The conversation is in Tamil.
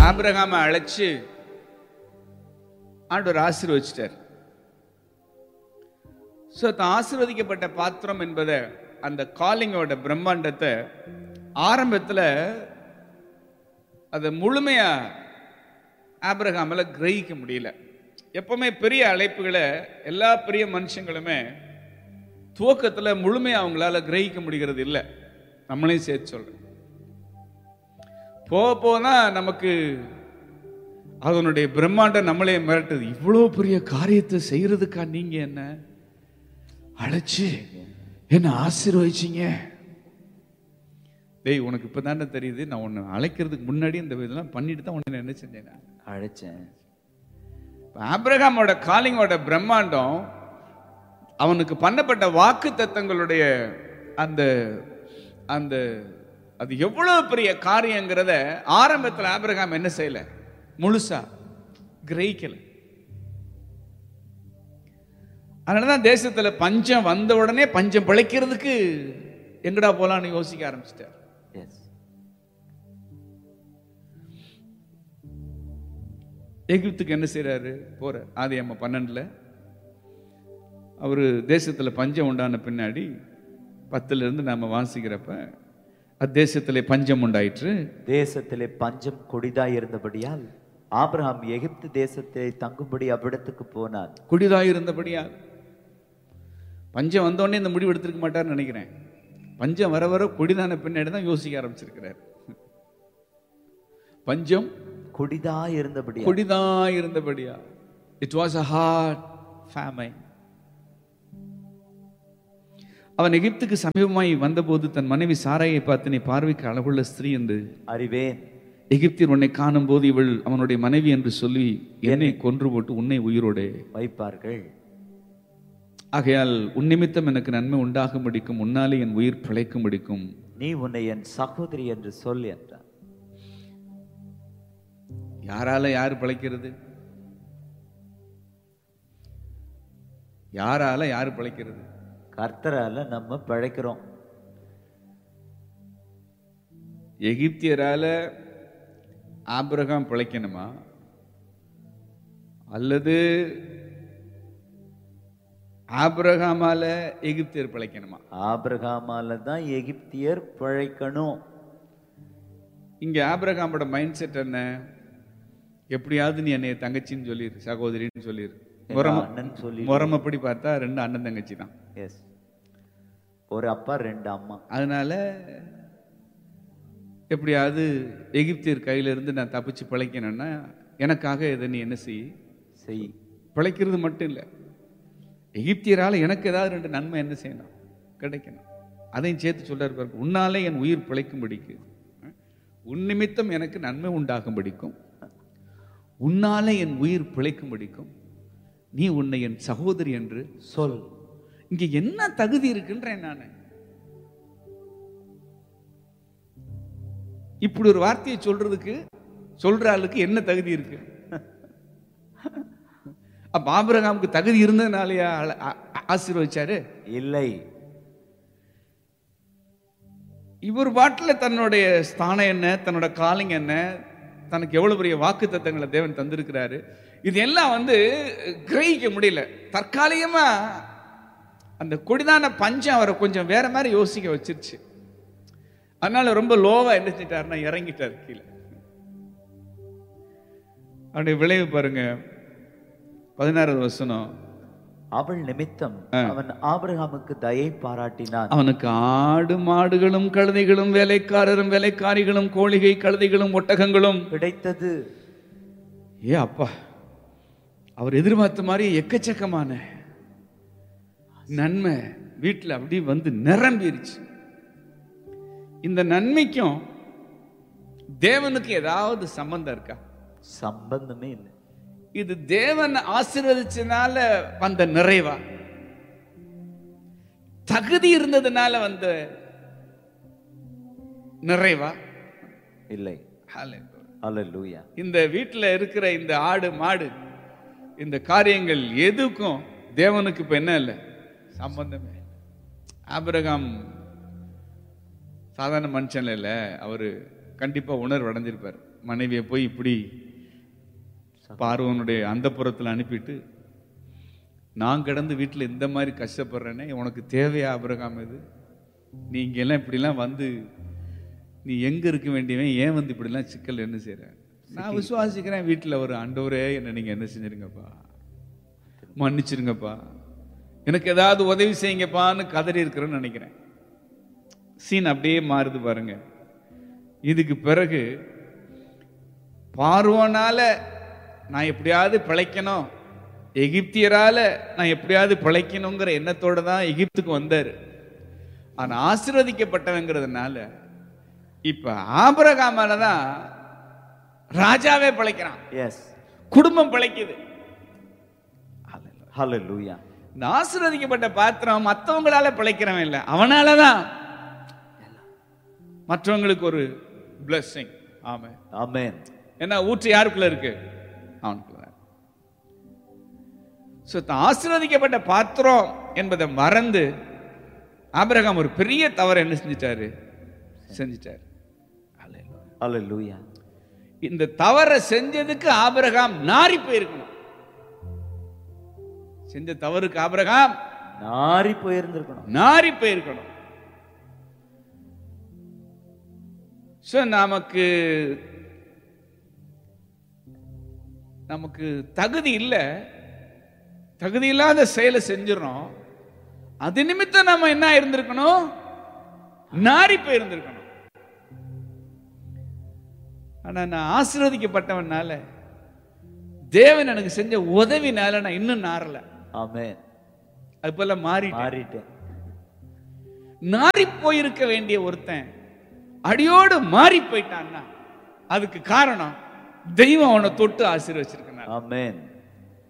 ஆபிரகாமை அழைச்சு ஆண்டவர் ஆசீர்வச்சிட்டார் ஸோ தான் ஆசீர்வதிக்கப்பட்ட பாத்திரம் என்பதை அந்த காலிங்கோட பிரம்மாண்டத்தை ஆரம்பத்தில் அதை முழுமையா ஆபிரகாமில் கிரகிக்க முடியல எப்பவுமே பெரிய அழைப்புகளை எல்லா பெரிய மனுஷங்களுமே துவக்கத்தில் முழுமையாக அவங்களால கிரகிக்க முடிகிறது இல்லை நம்மளையும் சேர்த்து சொல்றேன் போக போக தான் நமக்கு அதனுடைய பிரம்மாண்டம் நம்மளே மிரட்டுது இவ்வளோ பெரிய காரியத்தை செய்யறதுக்கா நீங்க என்ன அழைச்சு என்ன ஆசீர்வதிச்சீங்க டேய் உனக்கு இப்போ தானே தெரியுது நான் உன்னை அழைக்கிறதுக்கு முன்னாடி இந்த இதெல்லாம் பண்ணிட்டு தான் உன்னை என்ன செஞ்சேன் நான். அழைச்சேன் இப்ப ஆபிரகாமோட காலிங்கோட பிரம்மாண்டம் அவனுக்கு பண்ணப்பட்ட வாக்கு தத்தங்களுடைய அந்த அந்த அது எவ்வளவு பெரிய காரியங்கிறத ஆரம்பத்தில் ஆபிரகாம் என்ன செய்யல முழுசா கிரகிக்கல அதனாலதான் தேசத்துல பஞ்சம் வந்த உடனே பஞ்சம் பிழைக்கிறதுக்கு எங்கடா போலான்னு யோசிக்க ஆரம்பிச்சிட்டார் எஸ் எகிப்துக்கு என்ன செய்றாரு போற ஆதி அம்மா பன்னெண்டுல அவர் தேசத்துல பஞ்சம் உண்டான பின்னாடி பத்துல இருந்து நாம வாசிக்கிறப்ப அத்தேசத்திலே பஞ்சம் உண்டாயிற்று தேசத்திலே பஞ்சம் கொடிதாய் இருந்தபடியால் ஆபிரகாம் எகிப்து தேசத்திலே தங்கும்படி அவ்விடத்துக்கு போனான் குடிதாய் இருந்தபடியா பஞ்சம் வந்தோடனே இந்த முடிவு எடுத்திருக்க மாட்டார்னு நினைக்கிறேன் பஞ்சம் வர வர குடிதான பின்னாடி தான் யோசிக்க ஆரம்பிச்சிருக்கிறார் பஞ்சம் கொடிதாய் இருந்தபடியால் கொடிதாய் இருந்தபடியா it was a hard famine அவன் எகிப்துக்கு சமீபமாய் வந்தபோது தன் மனைவி சாராயை பார்த்து நீ பார்வைக்கு அழகுள்ள ஸ்திரீ என்று அறிவேன் எகிப்தியர் உன்னை காணும்போது இவள் அவனுடைய மனைவி என்று சொல்லி என்னை கொன்று போட்டு உன்னை உயிரோடு வைப்பார்கள் ஆகையால் உன் நிமித்தம் எனக்கு நன்மை உண்டாகும்படிக்கும் உன்னாலே என் உயிர் பிழைக்கும்படிக்கும் நீ உன்னை என் சகோதரி என்று சொல் என்றான் யாரால யார் பிழைக்கிறது யாரால யார் பிழைக்கிறது கர்த்தரால நம்ம பிழைக்கிறோம் எகிப்தியரால ஆபிரகாம் பிழைக்கணுமா அல்லது ஆபிரகாமால எகிப்தியர் பிழைக்கணுமா ஆபிரகாமால தான் எகிப்தியர் பிழைக்கணும் இங்க ஆபிரகாமோட மைண்ட் செட் என்ன எப்படியாவது நீ என்னைய தங்கச்சின்னு சொல்லிடு சகோதரின்னு சொல்லிடு எங்க முறம அண்ணன் சொல்லி முறமப்படி பார்த்தா ரெண்டு அண்ணன் தங்கச்சி தான் எஸ் ஒரு அப்பா ரெண்டு அம்மா அதனால எப்படியாவது எகிப்தியர் கையில இருந்து நான் தப்பிச்சு பிழைக்கணும்னா எனக்காக இதை நீ என்ன செய் செய் பிழைக்கிறது மட்டும் இல்லை எகிப்தியரால எனக்கு ஏதாவது ரெண்டு நன்மை என்ன செய்யணும் கிடைக்கணும் அதையும் சேர்த்து சொல்றாரு பாருங்க உன்னாலே என் உயிர் பிழைக்கும்படிக்கு உன் நிமித்தம் எனக்கு நன்மை உண்டாகும்படிக்கும் உன்னாலே என் உயிர் பிழைக்கும்படிக்கும் நீ உன்னை என் சகோதரி என்று சொல் இங்க என்ன தகுதி இருக்குன்றேன் நான் இப்படி ஒரு வார்த்தையை சொல்றதுக்கு சொல்ற ஆளுக்கு என்ன தகுதி இருக்கு அப்ப ஆபிரகாமுக்கு தகுதி இருந்ததுனாலயா ஆள- ஆ- ஆ- ஆசீர்வதிச்சாரு இல்லை இவர் பாட்டில் தன்னுடைய ஸ்தானம் என்ன தன்னோட காலிங் என்ன தனக்கு எவ்வளவு பெரிய வாக்கு தத்தங்களை தேவன் தந்திருக்கிறாரு இது எல்லாம் வந்து கிரகிக்க முடியல தற்காலிகமா அந்த கொடிதான பஞ்சம் அவரை கொஞ்சம் வேற மாதிரி யோசிக்க வச்சிருச்சு அதனால ரொம்ப லோவா என்ன செஞ்சிட்டாருன்னா இறங்கிட்டார் கீழே அவருடைய விளைவு பாருங்க பதினாறாவது வசனம் அவள் நிமித்தம் அவன் ஆபிரகாமுக்கு தயை பாராட்டினான் அவனுக்கு ஆடு மாடுகளும் கழுதைகளும் வேலைக்காரரும் வேலைக்காரிகளும் கோழிகை கழுதைகளும் ஒட்டகங்களும் கிடைத்தது ஏ அப்பா அவர் எதிர்பார்த்த மாதிரி எக்கச்சக்கமான நன்மை வீட்டில் அப்படி வந்து நிரம்பிருச்சு இந்த நன்மைக்கும் தேவனுக்கு ஏதாவது சம்பந்தம் இருக்கா சம்பந்தமே இல்லை இது தேவன் ஆசீர்வதிச்சனால வந்த நிறைவா தகுதி இருந்ததுனால வந்த நிறைவா இல்லை Hallelujah. அல்லேலூயா இந்த வீட்டில் இருக்கிற இந்த ஆடு மாடு இந்த காரியங்கள் எதுக்கும் தேவனுக்கு இப்ப என்ன இல்லை சம்பந்தமே ஆபிரகாம் சாதாரண மனுஷன் இல்லை அவரு கண்டிப்பா உணர்வு அடைஞ்சிருப்பார் மனைவியை போய் இப்படி பார்வனுடைய அந்த அனுப்பிட்டு நான் கிடந்து வீட்டில் இந்த மாதிரி கஷ்டப்படுறேனே உனக்கு தேவையா ஆபிரகாம் இது நீ இங்கெல்லாம் இப்படிலாம் வந்து நீ எங்க இருக்க வேண்டியவன் ஏன் வந்து இப்படிலாம் சிக்கல் என்ன செய்ற நான் விசுவாசிக்கிறேன் வீட்டில் ஒரு ஆண்டவரே என்ன நீங்க என்ன செஞ்சிருங்கப்பா மன்னிச்சிருங்கப்பா எனக்கு ஏதாவது உதவி செய்யுங்கப்பான்னு கதறி இருக்கிறேன்னு நினைக்கிறேன் சீன் அப்படியே மாறுது பாருங்க இதுக்கு பிறகு பார்வோனால நான் எப்படியாவது பிழைக்கணும் எகிப்தியரால நான் எப்படியாவது பிழைக்கணுங்கிற எண்ணத்தோட தான் எகிப்துக்கு வந்தார் ஆனா ஆசீர்வதிக்கப்பட்டவங்கிறதுனால இப்ப ஆபரகாமால தான் ராஜாவே பிழைக்கிறான் எஸ் குடும்பம் பிழைக்குது ஹalleluya இந்த ஆசீர்வதிக்கப்பட்ட பாத்திரம் மற்றவங்களால பிழைக்கிறவன் இல்லை அவனால தான் மற்றவங்களுக்கு ஒரு blessing ஆமா ஆமென் ஏன்னா ஊற்று யாருக்குள்ள இருக்கு அவனுக்குள்ள ஸோ ஆசீர்வதிக்கப்பட்ட பாத்திரம் என்பதை மறந்து ஆபிரகாம் ஒரு பெரிய தவறு என்ன செஞ்சிட்டாரு செஞ்சிட்டாரு ஹalleluya இந்த தவறை செஞ்சதுக்கு ஆபிரகாம் நாரி போயிருக்கணும் செஞ்ச தவறுக்கு ஆபிரகாம் நாரி போயிருந்திருக்கணும் நாரி போயிருக்கணும் ஸோ நமக்கு நமக்கு தகுதி இல்லை தகுதி இல்லாத செயலை செஞ்சிடறோம் அது நிமித்தம் நம்ம என்ன இருந்திருக்கணும் நாரி போயிருந்திருக்கணும் ஆனா நான் ஆசீர்வதிக்கப்பட்டவனால தேவன் எனக்கு செஞ்ச உதவினால நான் இன்னும் நாரல ஆமென் அது போல மாறி மாறிட்டேன் நாரி போயிருக்க வேண்டிய ஒருத்தன் அடியோடு மாறி போயிட்டான்னா அதுக்கு காரணம் தெய்வம் அவனை தொட்டு ஆசீர்வச்சிருக்கனால ஆமென்